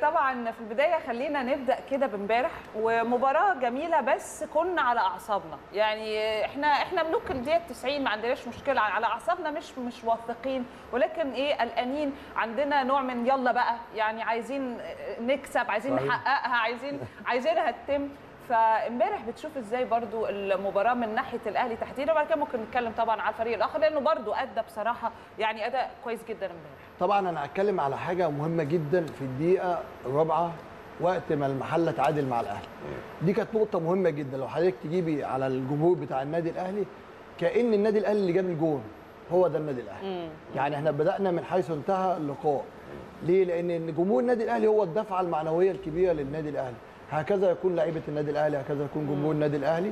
طبعا في البدايه خلينا نبدا كده بامبارح ومباراه جميله بس كنا على اعصابنا يعني احنا احنا ملوك الدقيقه 90 ما عندناش مشكله على اعصابنا مش مش واثقين ولكن ايه قلقانين عندنا نوع من يلا بقى يعني عايزين نكسب عايزين صحيح. نحققها عايزين عايزينها تتم فامبارح بتشوف ازاي برضو المباراه من ناحيه الاهلي تحديدا وبعد كده ممكن نتكلم طبعا على الفريق الاخر لانه برضو ادى بصراحه يعني اداء كويس جدا امبارح طبعا انا هتكلم على حاجه مهمه جدا في الدقيقه الرابعه وقت ما المحله تعادل مع الاهلي دي كانت نقطه مهمه جدا لو حضرتك تجيبي على الجمهور بتاع النادي الاهلي كان النادي الاهلي اللي جاب الجون هو ده النادي الاهلي يعني احنا بدانا من حيث انتهى اللقاء ليه لان جمهور النادي الاهلي هو الدفعه المعنويه الكبيره للنادي الاهلي هكذا يكون لعيبه النادي الاهلي هكذا يكون جمهور النادي الاهلي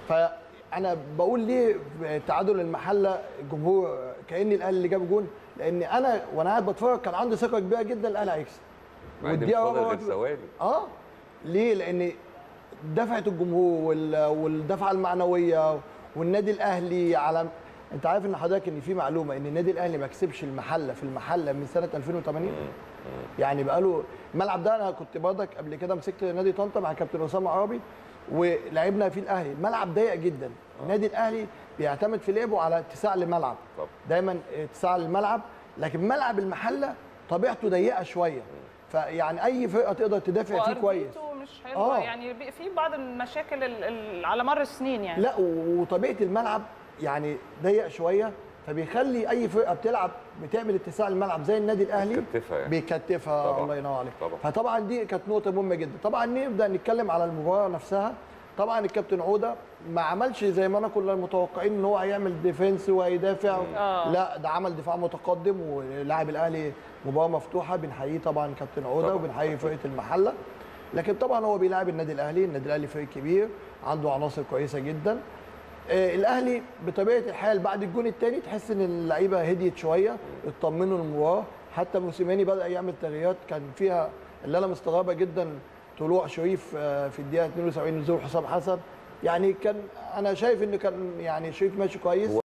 فانا بقول ليه تعادل المحله الجمهور كان الاهلي اللي جاب جون لان انا وانا قاعد بتفرج كان عندي ثقه كبيره جدا الاهلي هيكسب بعد مش والدقيقة فاضل رابعة غير وقت- ثواني اه ليه لان دفعه الجمهور وال- والدفعه المعنويه والنادي الاهلي على انت عارف ان حضرتك ان في معلومه ان النادي الاهلي ما كسبش المحله في المحله من سنه 2008 يعني بقاله الملعب ده انا كنت برضك قبل كده مسكت نادي طنطا مع كابتن اسامه عربي ولعبنا فيه الاهلي الملعب ضيق جدا النادي الاهلي بيعتمد في لعبه على اتساع الملعب طب. دايما اتساع الملعب لكن ملعب المحله طبيعته ضيقه شويه فيعني اي فرقه تقدر تدافع فيه كويس وأرضيته مش حلوه آه. يعني بي- في بعض المشاكل ال- ال- على مر السنين يعني لا وطبيعه الملعب يعني ضيق شويه فبيخلي اي فرقه بتلعب بتعمل اتساع الملعب زي النادي الاهلي بيكتفها يعني. بيكتفها طبعاً. الله ينور عليك طبعاً. فطبعا دي كانت نقطه مهمه جدا طبعا نبدا نتكلم على المباراه نفسها طبعا الكابتن عوده ما عملش زي ما انا كنا متوقعين ان هو هيعمل ديفنس وهيدافع آه. لا ده عمل دفاع متقدم ولاعب الاهلي مباراه مفتوحه بنحييه طبعا كابتن عوده طبعاً. وبنحيي فرقه المحله لكن طبعا هو بيلاعب النادي الاهلي النادي الاهلي فريق كبير عنده عناصر كويسه جدا آه، الاهلي بطبيعه الحال بعد الجون الثاني تحس ان اللعيبه هديت شويه اطمنوا المباراه حتى موسيماني بدا يعمل تغييرات كان فيها اللي انا مستغربه جدا طلوع شريف آه، في الدقيقه 72 نزول حسام حسن يعني كان انا شايف ان كان يعني شريف ماشي كويس